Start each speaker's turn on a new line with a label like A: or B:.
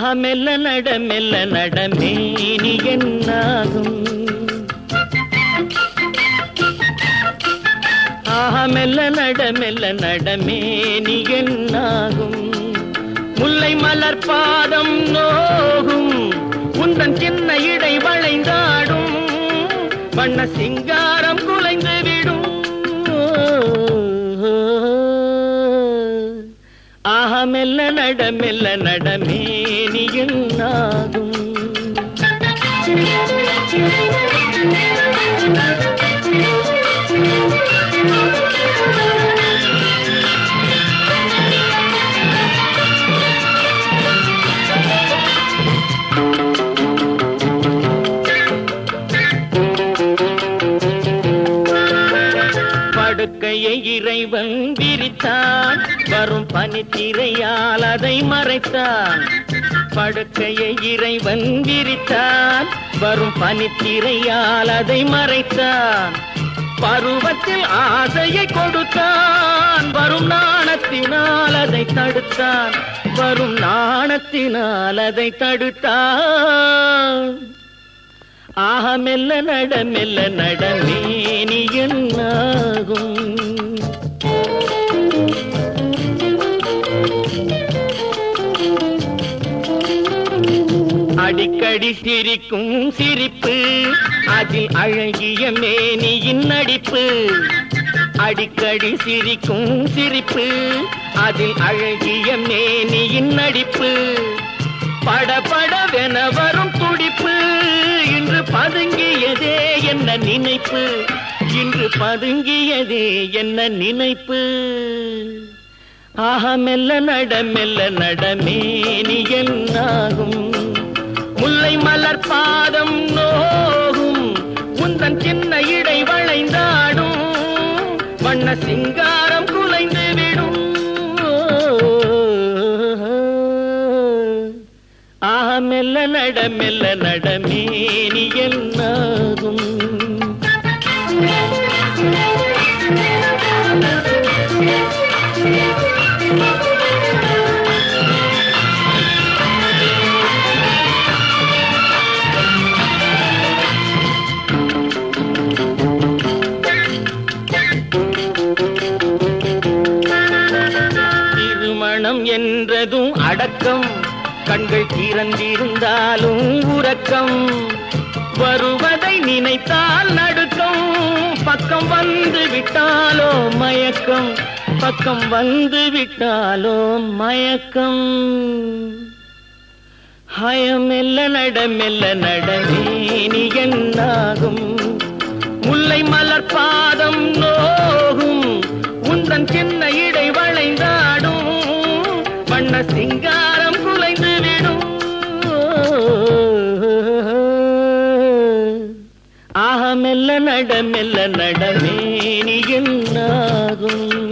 A: ஆஹா மெல்ல நட மெல்ல நடமே நீ என்னாகும் ஆஹா மெல்ல நட மெல்ல நடமே நீ என்னாகும் முல்லை மலர் பாதம் நோகும் உந்தன் சின்ன இடை வளைந்தாடும் வண்ண சிங்காரம் குலைந்து விடும் ஆஹா மெல்ல நட மெல்ல நடமே நீ என்னாகும் படுக்கையை இறைவன் விரித்தான் வரும் பனித்திரையால் அதை மறைத்தான் படுக்கையை இறைவன் விரித்தான் வரும் பனித்திரையால் அதை மறைத்தான் பருவத்தில் ஆசையை கொடுத்தான் வரும் நாணத்தினால் அதை தடுத்தான் வரும் நாணத்தினால் அதை தடுத்தான் ஆக மெல்ல நட மெல்ல நடமே நீ என்னாகும் அடிக்கடி சிரிக்கும் சிரிப்பு அதில் அழகிய மேனியின் நடிப்பு அடிக்கடி சிரிக்கும் சிரிப்பு அதில் அழகிய மேனியின் நடிப்பு படபடவென வரும் துடிப்பு இன்று பதுங்கியதே என்ன நினைப்பு இன்று பதுங்கியதே என்ன நினைப்பு ஆஹா மெல்ல நட மெல்ல நடமே நீ என்னாகும் முல்லை மலர் பாதம் நோகும் உந்தன் சின்ன இடை வளைந்தாடும் வண்ண சிங்காரம் குலைந்து விடும் ஆஹா மெல்ல நட மெல்ல நடமே நீ என்னாகும் திருமணம் என்றதும் அடக்கம் கண்கள் திறந்திருந்தாலும் உறக்கம் வருவதை நினைத்தால் நடுக்கம் பக்கம் வந்து விட்டாலோ மயக்கம் பக்கம் வந்து விட்டாலோ மயக்கம் ஹயம் மெல்ல நட மெல்ல நடமே நீ என்னாகும் முல்லை மலர் பாதம் நோகும் உந்தன் சின்ன இடை வளைந்தாடும் வண்ண சிங்காரம் குலைந்து விடும் ஆக மெல்ல நட மெல்ல நடமே நீ என்னாகும்